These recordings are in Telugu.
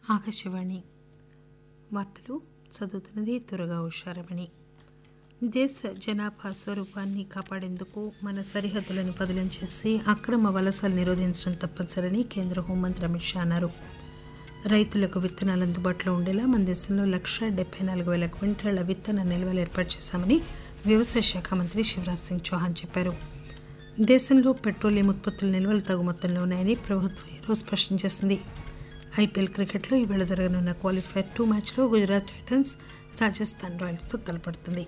ఆకాశవాణి వార్తలు చదువుతున్నది త్వరగా ఉషారమణి దేశ జనాభా స్వరూపాన్ని కాపాడేందుకు మన సరిహద్దులను బదిలం చేసి అక్రమ వలసలు నిరోధించడం తప్పనిసరని కేంద్ర హోంమంత్రి అమిత్ షా అన్నారు రైతులకు విత్తనాలు అందుబాటులో ఉండేలా మన దేశంలో లక్ష డెబ్బై నాలుగు వేల క్వింటాళ్ల విత్తన నిల్వలు ఏర్పాటు చేశామని వ్యవసాయ శాఖ మంత్రి శివరాజ్ సింగ్ చౌహాన్ చెప్పారు దేశంలో పెట్రోలియం ఉత్పత్తుల నిల్వలు తగు మొత్తంలో ఉన్నాయని ప్రభుత్వం ఈరోజు స్పష్టం చేసింది ఐపీఎల్ క్రికెట్లో ఈవేళ జరగనున్న క్వాలిఫైర్ టూ మ్యాచ్లో గుజరాత్ టైటన్స్ రాజస్థాన్ రాయల్స్తో తలపడుతుంది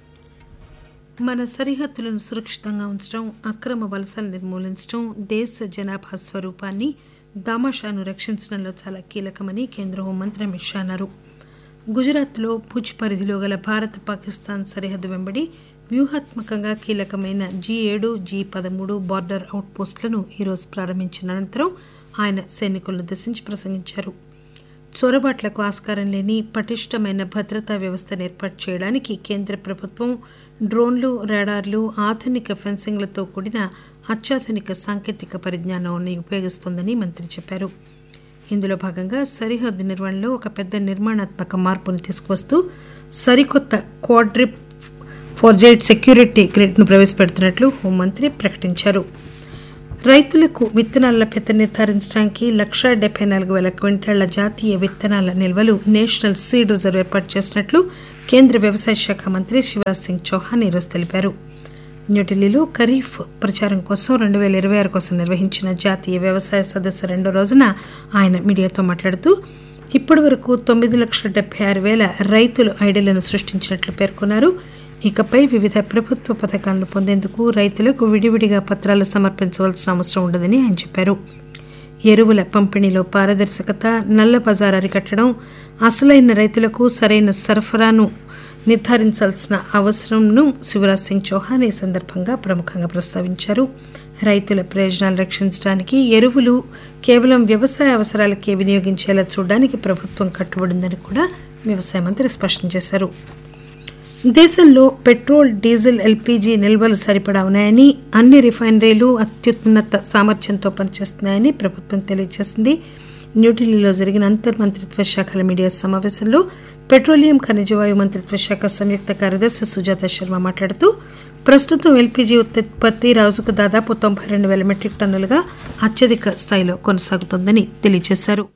మన సరిహద్దులను సురక్షితంగా ఉంచడం అక్రమ వలసలు నిర్మూలించడం దేశ జనాభా స్వరూపాన్ని దామాషాను రక్షించడంలో చాలా కీలకమని కేంద్ర హోంమంత్రి అమిత్ షా అన్నారు గుజరాత్లో భుజ్ పరిధిలో గల భారత్ పాకిస్తాన్ సరిహద్దు వెంబడి వ్యూహాత్మకంగా కీలకమైన జీ ఏడు జీ పదమూడు బార్డర్ అవుట్ పోస్టులను ఈరోజు ప్రారంభించిన అనంతరం ఆయన సైనికులను ఉద్దేశించి ప్రసంగించారు చొరబాట్లకు ఆస్కారం లేని పటిష్టమైన భద్రతా వ్యవస్థను ఏర్పాటు చేయడానికి కేంద్ర ప్రభుత్వం డ్రోన్లు రాడార్లు ఆధునిక ఫెన్సింగ్లతో కూడిన అత్యాధునిక సాంకేతిక పరిజ్ఞానాన్ని ఉపయోగిస్తోందని మంత్రి చెప్పారు ఇందులో భాగంగా సరిహద్దు నిర్వహణలో ఒక పెద్ద నిర్మాణాత్మక మార్పును తీసుకువస్తూ సరికొత్త క్వాడ్రిప్ ఫోర్జైట్ సెక్యూరిటీ గ్రిడ్ను ప్రవేశపెడుతున్నట్లు హోంమంత్రి ప్రకటించారు రైతులకు విత్తనాల లభ్యత నిర్ధారించడానికి లక్షా డెబ్బై నాలుగు వేల క్వింటాళ్ల జాతీయ విత్తనాల నిల్వలు నేషనల్ సీడ్ రిజర్వ్ ఏర్పాటు చేసినట్లు కేంద్ర వ్యవసాయ శాఖ మంత్రి శివరాజ్ సింగ్ చౌహాన్ ఈరోజు తెలిపారు న్యూఢిల్లీలో ఖరీఫ్ ప్రచారం కోసం రెండు వేల ఇరవై ఆరు కోసం నిర్వహించిన జాతీయ వ్యవసాయ సదస్సు రెండో రోజున ఆయన మీడియాతో మాట్లాడుతూ ఇప్పటి వరకు తొమ్మిది లక్షల డెబ్బై ఆరు వేల రైతులు ఐడీలను సృష్టించినట్లు పేర్కొన్నారు ఇకపై వివిధ ప్రభుత్వ పథకాలను పొందేందుకు రైతులకు విడివిడిగా పత్రాలు సమర్పించవలసిన అవసరం ఉండదని ఆయన చెప్పారు ఎరువుల పంపిణీలో పారదర్శకత నల్ల బజార్ అరికట్టడం అసలైన రైతులకు సరైన సరఫరాను నిర్ధారించాల్సిన అవసరంను శివరాజ్ సింగ్ చౌహాన్ ఈ సందర్భంగా ప్రముఖంగా ప్రస్తావించారు రైతుల ప్రయోజనాలు రక్షించడానికి ఎరువులు కేవలం వ్యవసాయ అవసరాలకే వినియోగించేలా చూడడానికి ప్రభుత్వం కట్టుబడిందని కూడా వ్యవసాయ మంత్రి స్పష్టం చేశారు దేశంలో పెట్రోల్ డీజిల్ ఎల్పీజీ నిల్వలు సరిపడా ఉన్నాయని అన్ని రిఫైనరీలు అత్యున్నత సామర్థ్యంతో పనిచేస్తున్నాయని ప్రభుత్వం తెలియజేసింది న్యూఢిల్లీలో జరిగిన అంతర్ మంత్రిత్వ శాఖల మీడియా సమావేశంలో పెట్రోలియం ఖనిజవాయు మంత్రిత్వ శాఖ సంయుక్త కార్యదర్శి సుజాత శర్మ మాట్లాడుతూ ప్రస్తుతం ఎల్పీజీ ఉత్పత్తి రోజుకు దాదాపు తొంభై రెండు వేల మెట్రిక్ టన్నులుగా అత్యధిక స్థాయిలో కొనసాగుతోందని తెలియజేశారు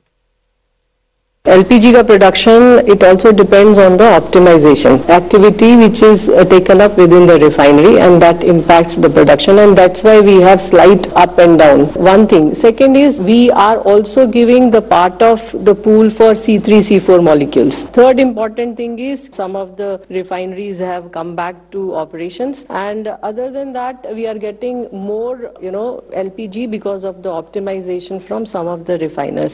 LPG ka production, it also depends on the optimization activity which is uh, taken up within the refinery and that impacts the production and that's why we have slight up and down. One thing. Second is we are also giving the part of the pool for C3, C4 molecules. Third important thing is some of the refineries have come back to operations and other than that we are getting more, you know, LPG because of the optimization from some of the refiners.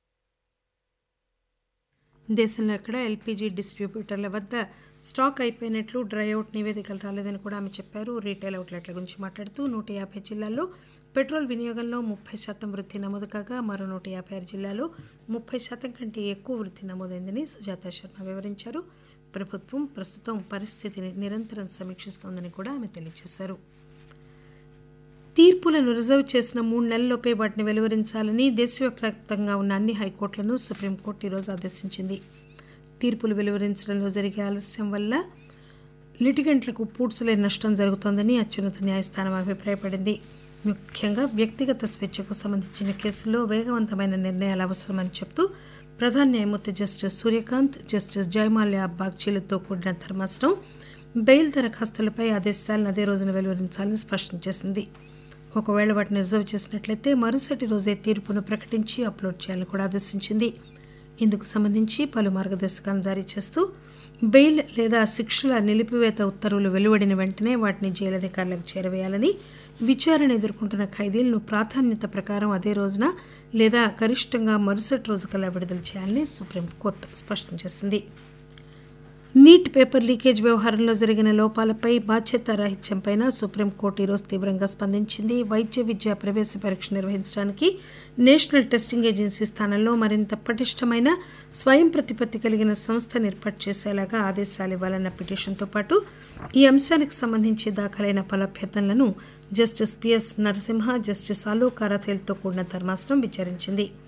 దేశంలో ఎక్కడ ఎల్పీజీ డిస్ట్రిబ్యూటర్ల వద్ద స్టాక్ అయిపోయినట్లు డ్రై అవుట్ నివేదికలు రాలేదని కూడా ఆమె చెప్పారు రీటైల్ అవుట్లెట్ల గురించి మాట్లాడుతూ నూట యాభై జిల్లాల్లో పెట్రోల్ వినియోగంలో ముప్పై శాతం వృద్ధి నమోదు కాగా మరో నూట యాభై ఆరు జిల్లాలో ముప్పై శాతం కంటే ఎక్కువ వృద్ధి నమోదైందని సుజాత శర్మ వివరించారు ప్రభుత్వం ప్రస్తుతం పరిస్థితిని నిరంతరం సమీక్షిస్తోందని కూడా ఆమె తెలియజేశారు తీర్పులను రిజర్వ్ చేసిన మూడు నెలల్లోపే వాటిని వెలువరించాలని దేశవ్యాప్తంగా ఉన్న అన్ని హైకోర్టులను సుప్రీంకోర్టు ఈరోజు ఆదేశించింది తీర్పులు వెలువరించడంలో జరిగే ఆలస్యం వల్ల లిటిగెంట్లకు పూడ్చలేని నష్టం జరుగుతోందని అత్యున్నత న్యాయస్థానం అభిప్రాయపడింది ముఖ్యంగా వ్యక్తిగత స్వేచ్ఛకు సంబంధించిన కేసుల్లో వేగవంతమైన నిర్ణయాలు అవసరమని చెబుతూ ప్రధాన న్యాయమూర్తి జస్టిస్ సూర్యకాంత్ జస్టిస్ జయమాల్యా బాగ్చీలతో కూడిన ధర్మాసనం బెయిల్ దరఖాస్తులపై ఆదేశాలను అదే రోజున వెలువరించాలని స్పష్టం చేసింది ఒకవేళ వాటిని రిజర్వ్ చేసినట్లయితే మరుసటి రోజే తీర్పును ప్రకటించి అప్లోడ్ చేయాలని కూడా ఆదేశించింది ఇందుకు సంబంధించి పలు మార్గదర్శకాలను జారీ చేస్తూ బెయిల్ లేదా శిక్షల నిలిపివేత ఉత్తర్వులు వెలువడిన వెంటనే వాటిని జైలు అధికారులకు చేరవేయాలని విచారణ ఎదుర్కొంటున్న ఖైదీలను ప్రాధాన్యత ప్రకారం అదే రోజున లేదా గరిష్టంగా మరుసటి రోజు కల్లా విడుదల చేయాలని సుప్రీంకోర్టు స్పష్టం చేసింది నీట్ పేపర్ లీకేజ్ వ్యవహారంలో జరిగిన లోపాలపై బాధ్యత రాహిత్యంపై సుప్రీంకోర్టు ఈరోజు తీవ్రంగా స్పందించింది వైద్య విద్యా ప్రవేశ పరీక్ష నిర్వహించడానికి నేషనల్ టెస్టింగ్ ఏజెన్సీ స్థానంలో మరింత పటిష్టమైన స్వయం ప్రతిపత్తి కలిగిన సంస్థను ఏర్పాటు చేసేలాగా ఆదేశాలు ఇవ్వాలన్న పిటిషన్తో పాటు ఈ అంశానికి సంబంధించి దాఖలైన పలు అభ్యర్థనలను justice PS Narasimha justice Alok అరథేల్తో కూడిన ధర్మాసనం విచారించింది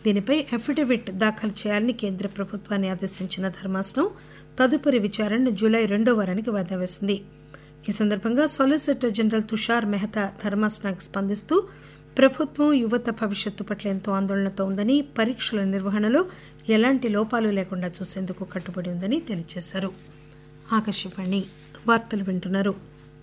దీనిపై అఫిడవిట్ దాఖలు చేయాలని కేంద్ర ప్రభుత్వాన్ని ఆదేశించిన ధర్మాసనం తదుపరి విచారణను జూలై రెండో వారానికి వాయిదా వేసింది ఈ సందర్భంగా సాలిసిటర్ జనరల్ తుషార్ మెహతా ధర్మాసనానికి స్పందిస్తూ ప్రభుత్వం యువత భవిష్యత్తు పట్ల ఎంతో ఆందోళనతో ఉందని పరీక్షల నిర్వహణలో ఎలాంటి లోపాలు లేకుండా చూసేందుకు కట్టుబడి ఉందని తెలియజేశారు ఆకాశవాణి వార్తలు వింటున్నారు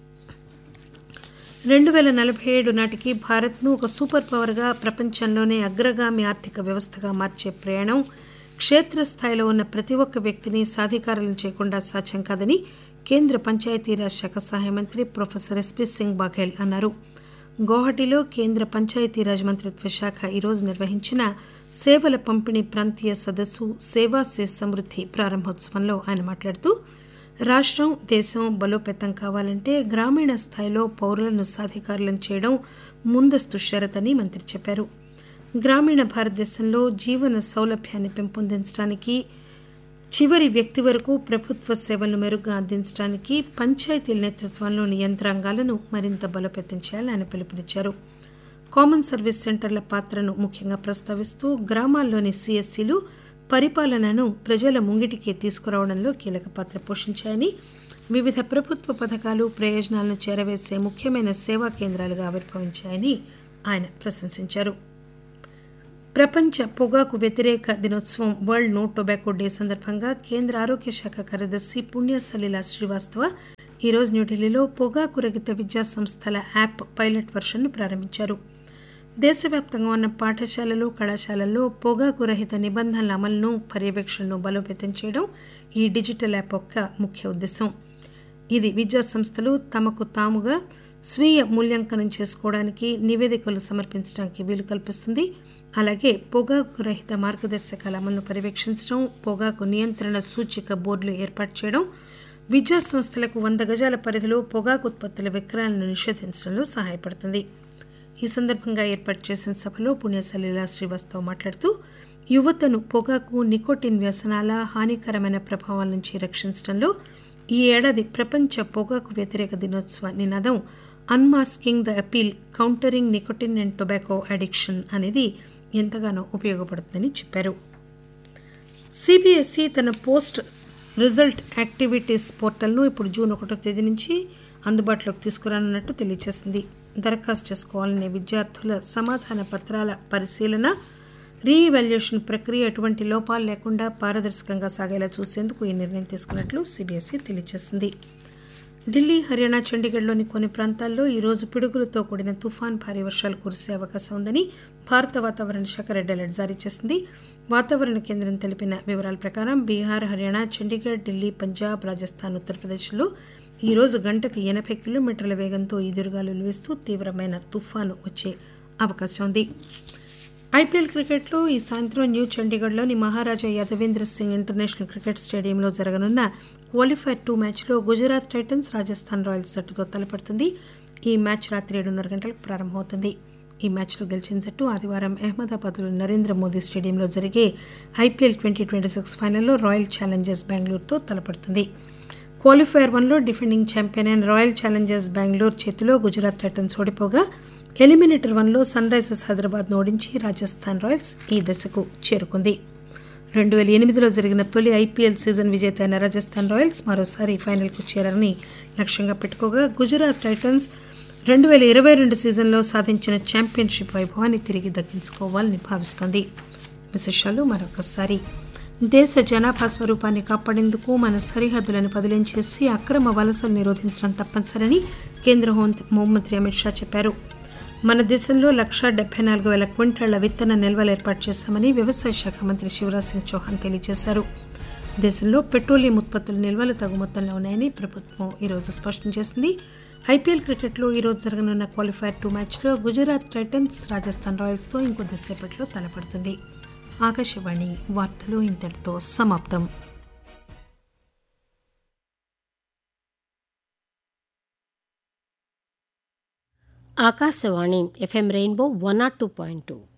రెండు వేల నలభై ఏడు నాటికి భారత్ను ఒక సూపర్ పవర్గా ప్రపంచంలోనే అగ్రగామి ఆర్థిక వ్యవస్థగా మార్చే ప్రయాణం క్షేత్రస్థాయిలో ఉన్న ప్రతి ఒక్క వ్యక్తిని సాధికారులను చేయకుండా సాధ్యం కాదని కేంద్ర పంచాయతీరాజ్ శాఖ సహాయ మంత్రి ప్రొఫెసర్ ఎస్పీ సింగ్ బాఘెల్ అన్నారు గౌహటిలో కేంద్ర పంచాయతీరాజ్ మంత్రిత్వ శాఖ ఈరోజు నిర్వహించిన సేవల పంపిణీ ప్రాంతీయ సదస్సు సేవా సే సమృద్ధి ప్రారంభోత్సవంలో ఆయన మాట్లాడుతూ రాష్ట్రం దేశం బలోపేతం కావాలంటే గ్రామీణ స్థాయిలో పౌరులను సాధికారులను చేయడం ముందస్తు షరతని మంత్రి చెప్పారు గ్రామీణ భారతదేశంలో జీవన సౌలభ్యాన్ని పెంపొందించడానికి చివరి వ్యక్తి వరకు ప్రభుత్వ సేవలను మెరుగ్గా అందించడానికి పంచాయతీల నేతృత్వంలోని యంత్రాంగాలను మరింత బలోపేతం చేయాలని ఆయన పిలుపునిచ్చారు కామన్ సర్వీస్ సెంటర్ల పాత్రను ముఖ్యంగా ప్రస్తావిస్తూ గ్రామాల్లోని సిఎస్సీలు పరిపాలనను ప్రజల ముంగిటికి తీసుకురావడంలో కీలక పాత్ర పోషించాయని వివిధ ప్రభుత్వ పథకాలు ప్రయోజనాలను చేరవేసే ముఖ్యమైన సేవా కేంద్రాలుగా ఆవిర్భవించాయని ఆయన ప్రశంసించారు ప్రపంచ పొగాకు వ్యతిరేక దినోత్సవం వరల్డ్ నో టొబాకో డే సందర్భంగా కేంద్ర ఆరోగ్య శాఖ కార్యదర్శి పుణ్యసలీల శ్రీవాస్తవ ఈరోజు న్యూఢిల్లీలో పొగాకు రహిత విద్యా సంస్థల యాప్ పైలట్ వర్షన్ను ప్రారంభించారు దేశవ్యాప్తంగా ఉన్న పాఠశాలలు కళాశాలల్లో పొగాకు రహిత నిబంధనల అమలును పర్యవేక్షణను బలోపేతం చేయడం ఈ డిజిటల్ యాప్ యొక్క ముఖ్య ఉద్దేశం ఇది విద్యా సంస్థలు తమకు తాముగా స్వీయ మూల్యాంకనం చేసుకోవడానికి నివేదికలు సమర్పించడానికి వీలు కల్పిస్తుంది అలాగే పొగాకు రహిత మార్గదర్శకాల అమలును పర్యవేక్షించడం పొగాకు నియంత్రణ సూచిక బోర్డులు ఏర్పాటు చేయడం విద్యా సంస్థలకు వంద గజాల పరిధిలో పొగాకు ఉత్పత్తుల విక్రయాలను నిషేధించడంలో సహాయపడుతుంది ఈ సందర్భంగా ఏర్పాటు చేసిన సభలో పుణ్యసలీలా శ్రీవాస్తవ్ మాట్లాడుతూ యువతను పొగాకు నికోటిన్ వ్యసనాల హానికరమైన ప్రభావాల నుంచి రక్షించడంలో ఈ ఏడాది ప్రపంచ పొగాకు వ్యతిరేక దినోత్సవ నినాదం unmasking the appeal countering nicotine and tobacco addiction అనేది ఎంతగానో ఉపయోగపడుతుందని చెప్పారు సిబిఎస్ఈ తన పోస్ట్ రిజల్ట్ యాక్టివిటీస్ పోర్టల్ను ఇప్పుడు జూన్ ఒకటో తేదీ నుంచి అందుబాటులోకి తీసుకురానున్నట్టు తెలియజేసింది దరఖాస్తు చేసుకోవాలనే విద్యార్థుల సమాధాన పత్రాల పరిశీలన రీఇవాల్యుయేషన్ ప్రక్రియ ఎటువంటి లోపాలు లేకుండా పారదర్శకంగా సాగేలా చూసేందుకు ఈ నిర్ణయం తీసుకున్నట్లు సిబిఎస్ఈ తెలియజేసింది ఢిల్లీ హర్యానా చండీగఢ్లోని కొన్ని ప్రాంతాల్లో ఈ రోజు పిడుగులతో కూడిన తుఫాన్ భారీ వర్షాలు కురిసే అవకాశం ఉందని భారత వాతావరణ శాఖ రెడ్ అలర్ట్ జారీ చేసింది వాతావరణ కేంద్రం తెలిపిన వివరాల ప్రకారం బీహార్ హర్యానా చండీగఢ్ ఢిల్లీ పంజాబ్ రాజస్థాన్ ఉత్తరప్రదేశ్లో ఈ రోజు గంటకు ఎనభై కిలోమీటర్ల వేగంతో ఈదురుగాలులు వీస్తూ తీవ్రమైన తుఫాను వచ్చే అవకాశం ఉంది ఐపీఎల్ క్రికెట్లో ఈ సాయంత్రం న్యూ చండీగఢ్లోని మహారాజా యాదవేంద్ర సింగ్ ఇంటర్నేషనల్ క్రికెట్ స్టేడియంలో జరగనున్న క్వాలిఫైర్ టూ మ్యాచ్లో గుజరాత్ టైటన్స్ రాజస్థాన్ రాయల్స్ జట్టుతో తలపడుతుంది ఈ మ్యాచ్ రాత్రి ఏడున్నర గంటలకు ప్రారంభమవుతుంది ఈ మ్యాచ్లో గెలిచిన జట్టు ఆదివారం అహ్మదాబాద్లోని నరేంద్ర మోదీ స్టేడియంలో జరిగే ఐపీఎల్ ట్వంటీ ట్వంటీ సిక్స్ ఫైనల్లో రాయల్ ఛాలెంజర్స్ బెంగళూరుతో తలపడుతుంది క్వాలిఫైర్ వన్లో డిఫెండింగ్ ఛాంపియన్ అయిన రాయల్ ఛాలెంజర్స్ బెంగళూరు చేతిలో గుజరాత్ టైటన్స్ ఓడిపోగా ఎలిమినేటర్ వన్లో సన్ రైజర్స్ హైదరాబాద్ను ఓడించి రాజస్థాన్ రాయల్స్ ఈ దశకు చేరుకుంది రెండు వేల ఎనిమిదిలో జరిగిన తొలి ఐపీఎల్ సీజన్ విజేత అయిన రాజస్థాన్ రాయల్స్ మరోసారి ఫైనల్కు చేరారని లక్ష్యంగా పెట్టుకోగా గుజరాత్ టైటన్స్ రెండు వేల ఇరవై రెండు సీజన్లో సాధించిన ఛాంపియన్షిప్ వైభవాన్ని తిరిగి దక్కించుకోవాలని భావిస్తోంది విశేషాలు మరొకసారి దేశ జనాభా స్వరూపాన్ని కాపాడేందుకు మన సరిహద్దులను బదిలీం చేసి అక్రమ వలసలు నిరోధించడం తప్పనిసరని కేంద్ర హోంమంత్రి అమిత్ షా చెప్పారు మన దేశంలో లక్షా డెబ్బై నాలుగు వేల క్వింటాళ్ల విత్తన నిల్వలు ఏర్పాటు చేశామని వ్యవసాయ శాఖ మంత్రి శివరాజ్ సింగ్ చౌహాన్ తెలియజేశారు దేశంలో పెట్రోలియం ఉత్పత్తుల నిల్వలు తగు మొత్తంలో ఉన్నాయని ప్రభుత్వం ఈరోజు స్పష్టం చేసింది ఐపీఎల్ క్రికెట్లో ఈరోజు జరగనున్న క్వాలిఫైర్ టూ మ్యాచ్లో గుజరాత్ టైటన్స్ రాజస్థాన్ రాయల్స్తో ఇంకొద్దిసేపట్లో తలపడుతుంది ఆకాశవాణి వార్తలు ఇంతటితో సమాప్తం Akashvani FM rainbow one nought two point two